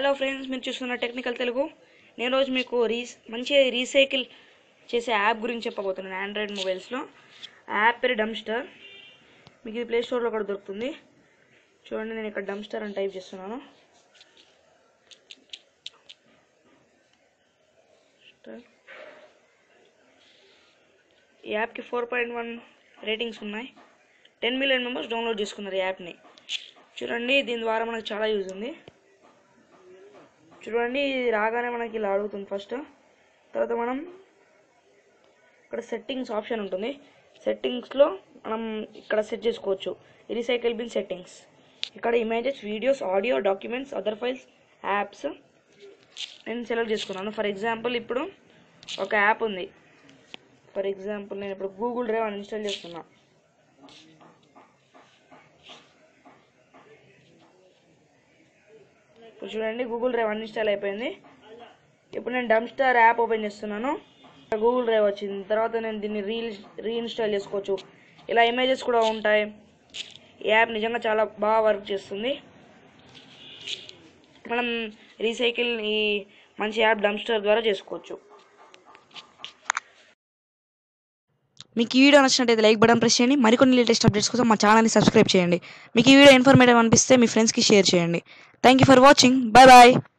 hello friends మీరు చూస్తున్న technical Telugu నేను రోజు మీకు రీస్ మంచి రీసైకిల్ చేసే యాప్ గురించి చెప్పబోతున్నాను ఆండ్రాయిడ్ మొబైల్స్లో ఆ యాప్ పేరు డమ్స్టర్ మీకు ఇది ప్లే స్టోర్లో కూడా దొరుకుతుంది చూడండి నేను ఇక్కడ డమ్స్టర్ అని టైప్ చేస్తున్నాను ఈ యాప్కి ఫోర్ పాయింట్ వన్ రేటింగ్స్ ఉన్నాయి టెన్ మిలియన్ మెంబర్స్ డౌన్లోడ్ చేసుకున్నారు ఈ యాప్ని చూడండి దీని ద్వారా మనకు చాలా యూజ్ ఉంది చూడండి ఇది రాగానే మనకి ఇలా అడుగుతుంది ఫస్ట్ తర్వాత మనం ఇక్కడ సెట్టింగ్స్ ఆప్షన్ ఉంటుంది సెట్టింగ్స్లో మనం ఇక్కడ సెట్ చేసుకోవచ్చు రీసైకిల్ బిన్ సెట్టింగ్స్ ఇక్కడ images videos audio documents other files apps నేను సెలెక్ట్ చేసుకున్నాను ఫర్ ఎగ్జాంపుల్ ఇప్పుడు ఒక యాప్ ఉంది ఫర్ ఎగ్జాంపుల్ నేను ఇప్పుడు గూగుల్ డ్రైవ్ అని ఇన్స్టాల్ చేస్తున్నా ఇప్పుడు చూడండి గూగుల్ డ్రైవ్ అన్ఇన్స్టాల్ అయిపోయింది ఇప్పుడు నేను డమ్స్టార్ యాప్ ఓపెన్ చేస్తున్నాను గూగుల్ డ్రైవ్ వచ్చింది తర్వాత నేను దీన్ని రీ రీఇన్స్టాల్ చేసుకోవచ్చు ఇలా ఇమేజెస్ కూడా ఉంటాయి ఈ యాప్ నిజంగా చాలా బాగా వర్క్ చేస్తుంది మనం రీసైకిల్ ఈ మంచి యాప్ డమ్స్టర్ ద్వారా చేసుకోవచ్చు మీకు ఈ వీడియో నచ్చినట్టయితే లైక్ బటన్ ప్రెస్ చేయండి మరికొన్ని లేటెస్ట్ అప్డేట్స్ కోసం మా ఛానల్ని సబ్స్క్రైబ్ చేయండి మీకు ఈ వీడియో ఇన్ఫర్మేటివ్ అనిపిస్తే మీ ఫ్రెండ్స్కి షేర్ చేయండి thank you for watching bye bye